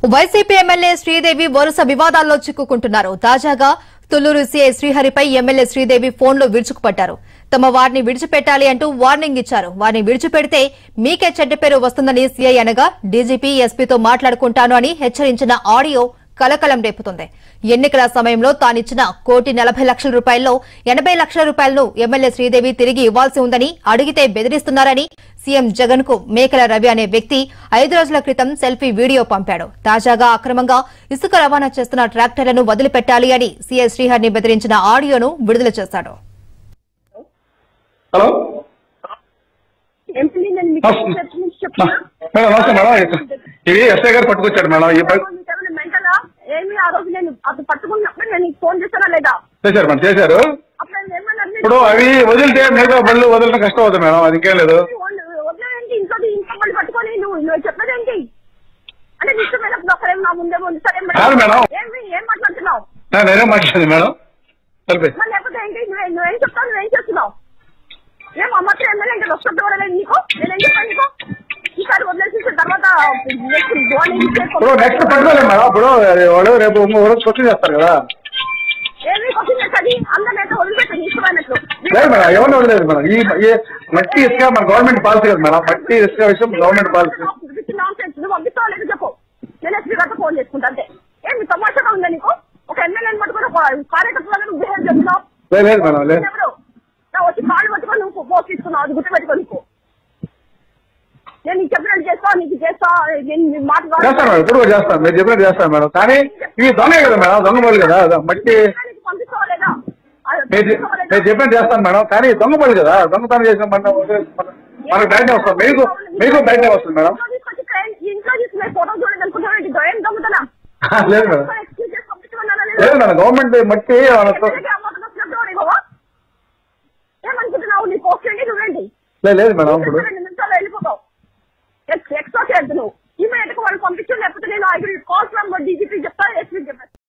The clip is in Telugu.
వైసీపీ ఎమ్మెల్యే శ్రీదేవి వరుస వివాదాల్లో చిక్కుకుంటున్నారు తాజాగా తుళ్లూరు సీఐ శ్రీహరిపై ఎమ్మెల్యే శ్రీదేవి ఫోన్లో విరుచుకుపడ్డారు తమ వారిని విడిచిపెట్టాలి అంటూ వార్నింగ్ ఇచ్చారు వారిని విడిచిపెడితే మీకే చెడ్డ పేరు వస్తుందని సీఐ అనగా డీజీపీ ఎస్పీతో మాట్లాడుకుంటాను అని హెచ్చరించిన ఆడియో కలకలం రేపుతుంది ఎన్నికల సమయంలో తానిచ్చిన కోటి నలభై లక్షల రూపాయల్లో ఎనభై లక్షల రూపాయలను ఎమ్మెల్యే శ్రీదేవి తిరిగి ఇవ్వాల్సి ఉందని అడిగితే బెదిరిస్తున్నారని సీఎం జగన్ కు మేకల రవి అనే వ్యక్తి ఐదు రోజుల క్రితం సెల్ఫీ వీడియో పంపాడు తాజాగా అక్రమంగా ఇసుక రవాణా చేస్తున్న ట్రాక్టర్లను వదిలిపెట్టాలి అని సీఎం శ్రీహరిని బెదిరించిన ఆడియోను విడుదల చేశాడు హలో ఎంపీ నేను మీకు నమస్తే. చెప్పి నుంచి చెప్తున్నా. మేడం నమస్తే మేడం ఇది ఎస్ఐ గారు పట్టుకొచ్చాడు మేడం ఈ బైక్ మీకేమైనా మెంటలా? ఏమి ఆ రోజు నేను అది పట్టుకున్నప్పుడు నేను నీకు ఫోన్ చేశానా లేదా చేశారు మేడం చేశారు అప్పుడు నేను ఏమన్నా మీరు ఇప్పుడు అవి వదిలితే మిగతా బళ్ళు వదలడం కష్టం అవుతుంది మేడం అది ఇంకేం లేదు వదిలే- వదిలేయండి ఇంట్లో ఇంట్లో మళ్ళీ పట్టుకొని నువ్వు నువ్వు చెప్పేదేంటి అంటే నీ ఇష్టమైనప్పుడు ఒకరేం నా ముందే ఉంది సరే మరి. కాదు మేడం. ఏమి ఏం మాట్లాడుతున్నావు నా- నేనేం మాట్లాడింది మేడం కలిపి మరి లేకపోతే ఏంటి నువ్వే నువ్వేం చెప్తావు నువ్వేం చేస్తున్నావు ఏం అమ్మకి ఎమ్మెల్యే ఇంకా వస్తుంది వదలేదు నీకు నేనేం చెప్పాను నీకు ఈసారి వదిలేసిన తర్వాత నెక్స్ట్ ధోని ఇప్పుడు నెక్స్ట్ పట్టుకోలేదు మేడం ఇప్పుడు వాళ్ళు రేపు ఇంకో రోజు క్వశ్చన్ చేస్తారు కదా ఏమి క్వశ్చన్ చేస్తుంది అందరినైతే వదిలిపెట్టు నీ ఇష్టమైనట్లు లేదు మేడం ఎవరిని వదిలేదు మేడం ఈ ఈ మట్టి ఇసుక మన గవర్నమెంట్ పాలసీ కదా మేడం మట్టి ఇసుక విషయం గవర్నమెంట్ పాలసీ నాన్సెన్స్ నువ్వు పంపిస్తావా లేదు చెప్పు నేను ఎస్పీ గారితో ఫోన్ చేసుకుంటా అంతే ఏమి తమాషాగా ఉందా నీకు ఒక ఎమ్మెల్యేని పట్టుకుని ఒక కార్యకర్తలను నువ్వు బిహేవ్ చేస్తున్నావు లేదు లేదు మేడం లేదు ఎవరు నా వచ్చి కాళ్ళు పట్టుకొని నువ్వు పోస్ట్ ఇస్తున్నావు అది గుర్తుపెట్టుకో నీకు నేను నీకు చెప్పినట్టు చేస్తా నీకు చేస్తా నేను నీ మాట కాదు. చేస్తాను మేడం ఇప్పుడు కూడా చేస్తాను మీరు చెప్పినట్టు చేస్తాను మేడం కానీ ఇవి దొంగ కదా మేడం దొంగ పళ్ళు కదా అదో మట్టి నీకు పంపిస్తావా లేదా అది మీరు చె- పంపిస్తావా లేదా? మీరు చెప్పినట్టు చేస్తాను మేడం కానీ దొంగ పళ్ళు కదా దొంగతనం చేసిన మన మనకు బయటనే వస్తుంది మీకు మీకు బయటనే వస్తుంది మేడం ఇంట్లో తీసుకొచ్చి క్రైమ్- ఇంట్లో తీసుకునే ఫోటో చూడదనుకుంటున్నావు ఏంటి దొయం దొంగతనం లేదు మేడం ఎక్స్క్యూజ్ చేసి పంపించమన్నానా నేను? లేదు మేడం గవర్నమెంట్ మట్టి మనకు ఎక్కడికి అమ్మకం వచ్చినట్టు వాడు ఇవ్వవా? ఏమనుకుంటున్నావు నీ పోస్ట్ ఏంటి నువ్వేంటి లేదు లేదు మేడం ఇప్పుడు రెండు నిమిషాలు వెళ్ళిపోతావు ఎక్స్ట్రా చేయద్దు నువ్వు ఇమీడియట్ గా వాళ్ళు పంపించు లేకపోతే నేను I will call from DGP చెప్తా ఎస్పీ చెప్తా